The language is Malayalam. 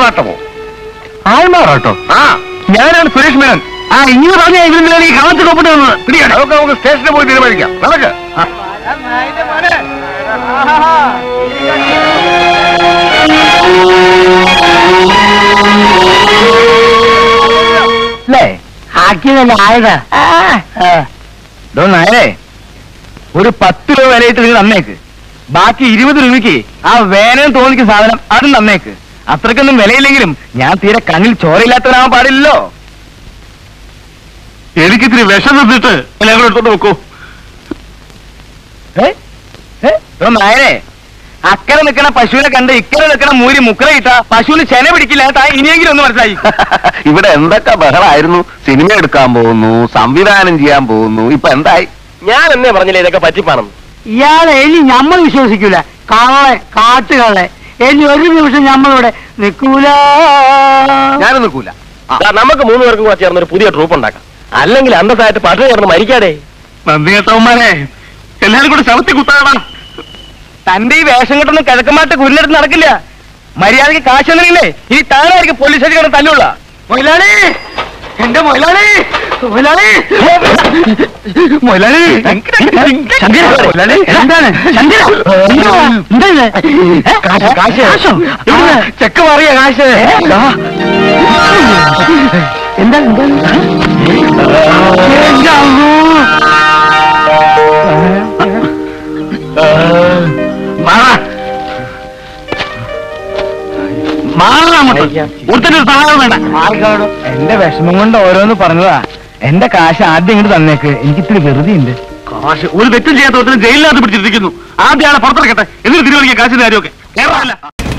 ആൾമാറാട്ടമോ ആൾമാറാട്ടോ ആ ഞാനാണ് സുരേഷ് മേനൻ ആ ഇങ്ങനെ പറഞ്ഞ ഇതിൽ ഈ കളത്തിൽ ഒപ്പിട്ട് വന്നത് പിടിയാണ് അതൊക്കെ നമുക്ക് സ്റ്റേഷനിൽ പോയി തീരുമാനിക്കാം നടക്ക് അല്ലേ ആക്കിയതല്ല ആയതാ ഡോ നായരെ ഒരു പത്ത് രൂപ വിലയിട്ട് നിങ്ങൾ തന്നേക്ക് ബാക്കി ഇരുപത് രൂപയ്ക്ക് ആ വേനൽ തോന്നിക്കുന്ന സാധനം അതും തന്നേക്ക് അത്രക്കൊന്നും വിലയില്ലെങ്കിലും ഞാൻ തീരെ കണ്ണിൽ ചോരയില്ലാത്തവനാവാൻ പാടില്ലല്ലോ എനിക്കിത്തിരി വിഷം തന്നിട്ട് ഞങ്ങൾ എടുത്തോണ്ട് വെക്കൂ ഏ? ഏ? ഡോ നായരെ അക്കരെ നിൽക്കണ പശുവിനെ കണ്ട് ഇക്കരെ നിൽക്കണ മൂരി മുക്കറ ഇട്ട പശുവിന് ചെന പിടിക്കില്ല താ ഇനിയെങ്കിലും ഒന്ന് മനസ്സിലായി ഇവിടെ എന്തൊക്കെ ബഹളായിരുന്നു സിനിമ എടുക്കാൻ പോകുന്നു സംവിധാനം ചെയ്യാൻ പോകുന്നു ഇപ്പൊ എന്തായി ഞാൻ എന്നേ പറഞ്ഞില്ലേ ഇതൊക്കെ പറ്റിപ്പാണെന്ന് ഇയാളെ ഇനി നമ്മൾ വിശ്വസിക്കൂല കള്ളെ കാട്ടുകള്ളെ ഇനി ഒരു നിമിഷം നമ്മളിവിടെ നിൽക്കൂല ഞാനും നിൽക്കൂല ദാ, നമുക്ക് മൂന്ന് പേർക്കും കൂടെ ചേർന്ന് ഒരു പുതിയ ട്രൂപ്പ് ഉണ്ടാക്കാം അല്ലെങ്കിൽ അന്തസ്സായിട്ട് പട്ടിണി ചേർന്ന് മരിക്കാടേ നന്ദി കേട്ടവന്മാരെ എല്ലാരും കൂടെ ശവത്തി കുത്താടാ തന്റെ ഈ വേഷം കെട്ടൊന്നും കിഴക്കമായിട്ട് കുരിലെടുത്ത് നടക്കില്ല മര്യാദക്ക് കാശ് തന്നില്ലേ ഇനി താനായിരിക്കും പോലീസ് സ്റ്റേഷൻ തല്ലുള്ള മൊയിലാളി എന്റെ മൊയിലാളി മൊയിലാളി മൊയിലാളി ചന്ദ്ര, മൊയിലാളി, എന്താണ് ചന്ദ്ര, എന്താ ഇത്? ഏ? കാശ് കാശ് കാശോ? എവിടുന്ന്? ചെക്ക് മാറിയ കാശ് ദാ. എന്താ എന്താ എന്റെ അമ്മോ. മാറാ. മാറാ അങ്ങോട്ട്. ഒരുത്തന്റെ ഒരു സഹായം വേണ്ട എന്റെ വിഷമം കൊണ്ട് ഓരോന്ന് പറഞ്ഞതാ എന്റെ കാശ് ആദ്യം ഇങ്ങോട്ട് തന്നേക്ക് എനിക്ക് ഇത്തിരി വെറുതെ ഉണ്ട് കാശ് ഒരു തെറ്റും ചെയ്യാത്ത ഒരുത്തരും ജയിലിനകത്ത് പിടിച്ചിരിക്കുന്നു ആദ്യം ആളെ പുറത്തിറക്കട്ടെ എന്നിട്ട് തീരുമാനിക്കാം കാശിന്റെ കാര്യമൊക്കെ കേരളമല്ല